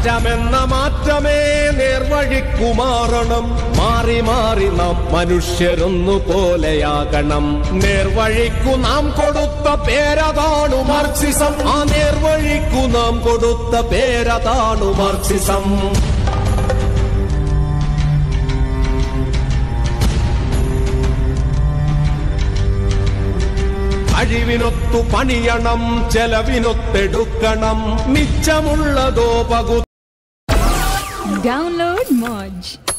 മാറ്റമെന്ന മാറ്റമേ നേർവഴിക്കുമാറണം മാറി മാറി നാം മനുഷ്യരൊന്നു പോലെയാകണം നേർവഴിക്കു നാം കൊടുത്ത പേരതാണു മാർക്സിസം ആ നേർവഴിക്കു നാം കൊടുത്ത പേരതാണു മാർക്സിസം കഴിവിനൊത്തു പണിയണം ചെലവിനൊത്തെടുക്കണം മിച്ചമുള്ളതോ പകു Download Moj.